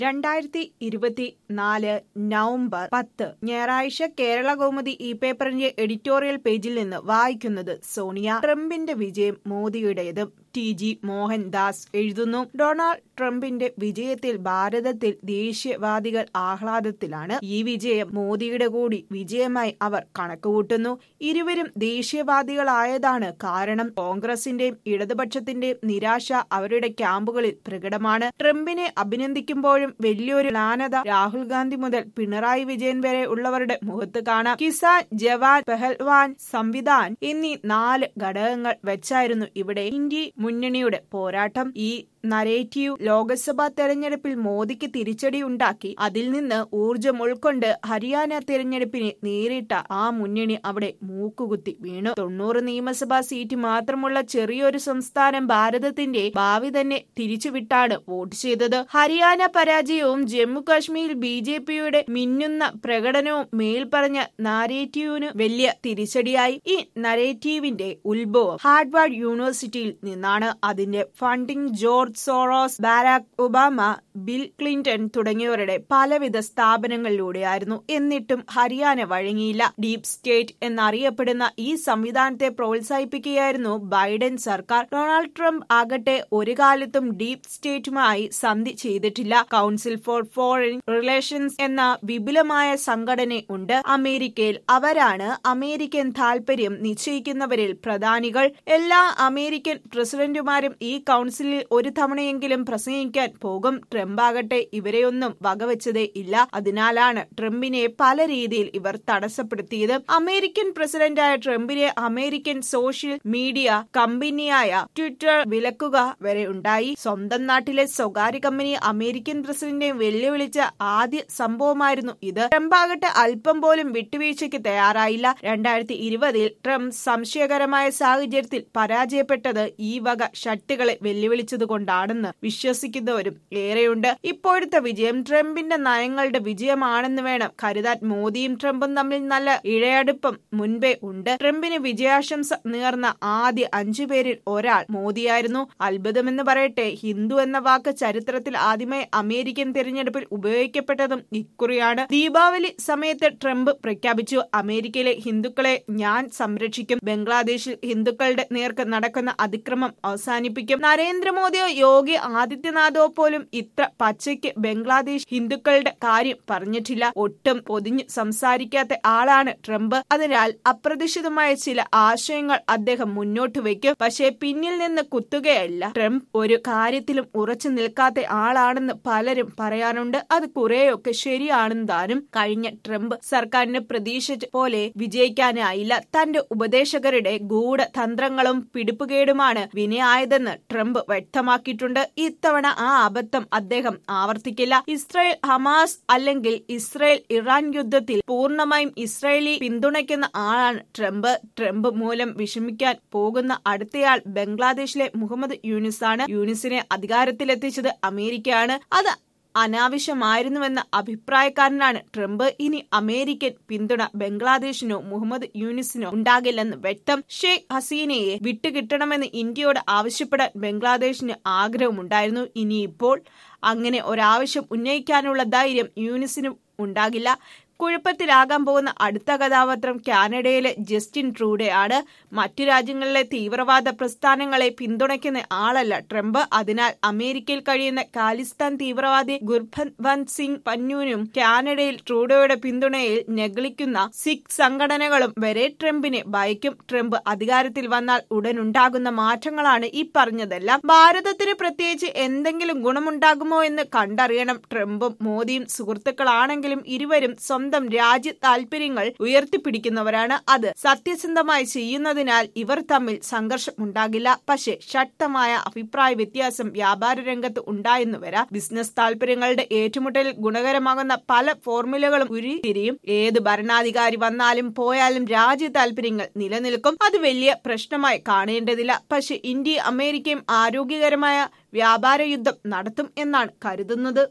രണ്ടായിരത്തി ഇരുപത്തി നാല് നവംബർ പത്ത് ഞായറാഴ്ച കേരള കൗമുദി ഈ പേപ്പറിന്റെ എഡിറ്റോറിയൽ പേജിൽ നിന്ന് വായിക്കുന്നത് സോണിയ ട്രംപിന്റെ വിജയം മോദിയുടേതും ടി ജി മോഹൻദാസ് എഴുതുന്നു ഡൊണാൾഡ് ട്രംപിന്റെ വിജയത്തിൽ ഭാരതത്തിൽ ദേശീയവാദികൾ ആഹ്ലാദത്തിലാണ് ഈ വിജയം മോദിയുടെ കൂടി വിജയമായി അവർ കണക്കുകൂട്ടുന്നു ഇരുവരും ദേശീയവാദികളായതാണ് കാരണം കോൺഗ്രസിന്റെയും ഇടതുപക്ഷത്തിന്റെയും നിരാശ അവരുടെ ക്യാമ്പുകളിൽ പ്രകടമാണ് ട്രംപിനെ അഭിനന്ദിക്കുമ്പോഴും വലിയൊരു മ്ലാനത രാഹുൽ ഗാന്ധി മുതൽ പിണറായി വിജയൻ വരെ ഉള്ളവരുടെ മുഖത്ത് കാണാം കിസാൻ ജവാൻ പെഹൽവാൻ സംവിധാൻ എന്നീ നാല് ഘടകങ്ങൾ വെച്ചായിരുന്നു ഇവിടെ ഇന്ത്യ മുന്നണിയുടെ പോരാട്ടം ഈ നരേറ്റീവ് ലോക്സഭാ തെരഞ്ഞെടുപ്പിൽ മോദിക്ക് തിരിച്ചടി ഉണ്ടാക്കി അതിൽ നിന്ന് ഊർജം ഉൾക്കൊണ്ട് ഹരിയാന തെരഞ്ഞെടുപ്പിനെ നേരിട്ട ആ മുന്നണി അവിടെ മൂക്കുകുത്തി വീണു തൊണ്ണൂറ് നിയമസഭാ സീറ്റ് മാത്രമുള്ള ചെറിയൊരു സംസ്ഥാനം ഭാരതത്തിന്റെ ഭാവി തന്നെ തിരിച്ചുവിട്ടാണ് വോട്ട് ചെയ്തത് ഹരിയാന പരാജയവും ജമ്മു കാശ്മീരിൽ ബി ജെ പിയുടെ മിന്നുന്ന പ്രകടനവും മേൽപ്പറഞ്ഞ നാരേറ്റീവിന് വലിയ തിരിച്ചടിയായി ഈ നരേറ്റീവിന്റെ ഉത്ഭവം ഹാർഡ്വാർഡ് യൂണിവേഴ്സിറ്റിയിൽ നിന്നാണ് അതിന്റെ funding George Soros Barack Obama Bill Clinton തുടങ്ങിയവരുടെ പലവിധ സ്ഥാപനങ്ങളിലൂടെയായിരുന്നു എന്നിട്ടും ഹരിയാന വഴങ്ങിയില്ല ഡീപ് സ്റ്റേറ്റ് എന്നറിയപ്പെടുന്ന ഈ സംവിധാനത്തെ പ്രോത്സാഹിപ്പിക്കുകയായിരുന്നു ബൈഡൻ സർക്കാർ ഡൊണാൾഡ് ട്രംപ് ആകട്ടെ ഒരു കാലത്തും ഡീപ് സ്റ്റേറ്റുമായി സന്ധി ചെയ്തിട്ടില്ല കൗൺസിൽ ഫോർ ഫോറിൻ റിലേഷൻസ് എന്ന വിപുലമായ സംഘടന ഉണ്ട് അമേരിക്കയിൽ അവരാണ് അമേരിക്കൻ താൽപര്യം നിശ്ചയിക്കുന്നവരിൽ പ്രധാനികൾ എല്ലാ അമേരിക്കൻ പ്രസിഡന്റുമാരും ഈ കൗൺസിലിൽ ഒരു തവണയെങ്കിലും പ്രസംഗിക്കാൻ പോകും ട്രംപ് ആകട്ടെ ഇവരെയൊന്നും വകവെച്ചതേ ഇല്ല അതിനാലാണ് ട്രംപിനെ പല രീതിയിൽ ഇവർ തടസ്സപ്പെടുത്തിയത് അമേരിക്കൻ പ്രസിഡന്റായ ട്രംപിനെ അമേരിക്കൻ സോഷ്യൽ മീഡിയ കമ്പനിയായ ട്വിറ്റർ വിലക്കുക വരെ ഉണ്ടായി സ്വന്തം നാട്ടിലെ സ്വകാര്യ കമ്പനി അമേരിക്കൻ പ്രസിഡന്റിനെ വെല്ലുവിളിച്ച ആദ്യ സംഭവമായിരുന്നു ഇത് ട്രംപ് ആകട്ടെ അല്പം പോലും വിട്ടുവീഴ്ചയ്ക്ക് തയ്യാറായില്ല രണ്ടായിരത്തി ഇരുപതിൽ ട്രംപ് സംശയകരമായ സാഹചര്യത്തിൽ പരാജയപ്പെട്ടത് ഈ വക ശക്തികളെ വെല്ലുവിളിച്ചതുകൊണ്ടാണെന്ന് വിശ്വസിക്കുന്നവരും ഏറെയുണ്ട് ഇപ്പോഴത്തെ വിജയം ട്രംപിന്റെ നയങ്ങളുടെ വിജയമാണെന്ന് വേണം കരുതാൻ മോദിയും ട്രംപും തമ്മിൽ നല്ല ഇഴയടുപ്പം മുൻപേ ഉണ്ട് ട്രംപിന് വിജയാശംസ നേർന്ന ആദ്യ അഞ്ചു പേരിൽ ഒരാൾ മോദിയായിരുന്നു അത്ഭുതമെന്ന് പറയട്ടെ ഹിന്ദു എന്ന വാക്ക് ചരിത്രത്തിൽ ആദ്യമായി അമേരിക്കൻ തിരഞ്ഞെടുപ്പിൽ ഉപയോഗിക്കപ്പെട്ടതും ഇക്കുറിയാണ് ദീപാവലി സമയത്ത് ട്രംപ് പ്രഖ്യാപിച്ചു അമേരിക്കയിലെ ഹിന്ദുക്കളെ ഞാൻ സംരക്ഷിക്കും ബംഗ്ലാദേശിൽ ഹിന്ദുക്കളുടെ നേർക്ക് നടക്കുന്ന അതിക്രമം അവസാനിപ്പിക്കും നരേന്ദ്രമോദിയോ യോഗി ആദിത്യനാഥോ പോലും ഇത്ര പച്ചയ്ക്ക് ബംഗ്ലാദേശ് ഹിന്ദുക്കളുടെ കാര്യം പറഞ്ഞിട്ടില്ല ഒട്ടും പൊതിഞ്ഞ് സംസാരിക്കാത്ത ആളാണ് ട്രംപ് അതിനാൽ അപ്രതീക്ഷിതമായ ചില ആശയങ്ങൾ അദ്ദേഹം മുന്നോട്ട് വയ്ക്കും പക്ഷേ പിന്നിൽ നിന്ന് കുത്തുകയല്ല ട്രംപ് ഒരു കാര്യത്തിലും ഉറച്ചു നിൽക്കാത്ത ആളാണെന്ന് പലരും പറയാനുണ്ട് അത് കുറെയൊക്കെ ശരിയാണെന്ന് താനും കഴിഞ്ഞ ട്രംപ് സർക്കാരിന് പ്രതീക്ഷിച്ച പോലെ വിജയിക്കാനായില്ല തന്റെ ഉപദേശകരുടെ ഗൂഢതന്ത്രങ്ങളും പിടിപ്പുകേടുമാണ് വിനയായതെന്ന് ട്രംപ് വ്യക്തമാക്കിയിട്ടുണ്ട് ഇത്തവണ ആ അബദ്ധം അദ്ദേഹം ആവർത്തിക്കില്ല ഇസ്രായേൽ ഹമാസ് അല്ലെങ്കിൽ ഇസ്രായേൽ ഇറാൻ യുദ്ധത്തിൽ പൂർണ്ണമായും ഇസ്രായേലി പിന്തുണയ്ക്കുന്ന ആളാണ് ട്രംപ് ട്രംപ് മൂലം വിഷമിക്കാൻ പോകുന്ന അടുത്തയാൾ ബംഗ്ലാദേശിലെ മുഹമ്മദ് യൂനിസാണ് യൂനിസിനെ അധികാരത്തിലെത്തിച്ചത് അമേരിക്കയാണ് അത് അനാവശ്യമായിരുന്നുവെന്ന അഭിപ്രായക്കാരനാണ് ട്രംപ് ഇനി അമേരിക്കൻ പിന്തുണ ബംഗ്ലാദേശിനോ മുഹമ്മദ് യൂനിസിനോ ഉണ്ടാകില്ലെന്ന് വ്യക്തം ഷെയ്ഖ് ഹസീനയെ വിട്ടുകിട്ടണമെന്ന് ഇന്ത്യയോട് ആവശ്യപ്പെടാൻ ബംഗ്ലാദേശിന് ആഗ്രഹമുണ്ടായിരുന്നു ഇനിയിപ്പോൾ അങ്ങനെ ഒരാവശ്യം ഉന്നയിക്കാനുള്ള ധൈര്യം യൂനിസിനും ഉണ്ടാകില്ല കുഴപ്പത്തിലാകാൻ പോകുന്ന അടുത്ത കഥാപാത്രം കാനഡയിലെ ജസ്റ്റിൻ ട്രൂഡെ ആണ് മറ്റു രാജ്യങ്ങളിലെ തീവ്രവാദ പ്രസ്ഥാനങ്ങളെ പിന്തുണയ്ക്കുന്ന ആളല്ല ട്രംപ് അതിനാൽ അമേരിക്കയിൽ കഴിയുന്ന ഖാലിസ്ഥാൻ തീവ്രവാദി ഗുർഭവന്ത് സിംഗ് പന്നൂനും കാനഡയിൽ ട്രൂഡോയുടെ പിന്തുണയിൽ നെഗളിക്കുന്ന സിഖ് സംഘടനകളും വരെ ട്രംപിനെ ഭയക്കും ട്രംപ് അധികാരത്തിൽ വന്നാൽ ഉടനുണ്ടാകുന്ന മാറ്റങ്ങളാണ് ഈ പറഞ്ഞതെല്ലാം ഭാരതത്തിന് പ്രത്യേകിച്ച് എന്തെങ്കിലും ഗുണമുണ്ടാകുമോ എന്ന് കണ്ടറിയണം ട്രംപും മോദിയും സുഹൃത്തുക്കളാണെങ്കിലും ഇരുവരും സ്വന്തം രാജ്യ താൽപര്യങ്ങൾ ഉയർത്തിപ്പിടിക്കുന്നവരാണ് അത് സത്യസന്ധമായി ചെയ്യുന്നതിനാൽ ഇവർ തമ്മിൽ സംഘർഷം ഉണ്ടാകില്ല പക്ഷേ ശക്തമായ അഭിപ്രായ വ്യത്യാസം വ്യാപാര രംഗത്ത് ഉണ്ടായെന്ന് വരാം ബിസിനസ് താൽപര്യങ്ങളുടെ ഏറ്റുമുട്ടലിൽ ഗുണകരമാകുന്ന പല ഫോർമുലകളും ഉരുത്തിരിയും ഏത് ഭരണാധികാരി വന്നാലും പോയാലും രാജ്യ താൽപര്യങ്ങൾ നിലനിൽക്കും അത് വലിയ പ്രശ്നമായി കാണേണ്ടതില്ല പക്ഷെ ഇന്ത്യ അമേരിക്കയും ആരോഗ്യകരമായ വ്യാപാര യുദ്ധം നടത്തും എന്നാണ് കരുതുന്നത്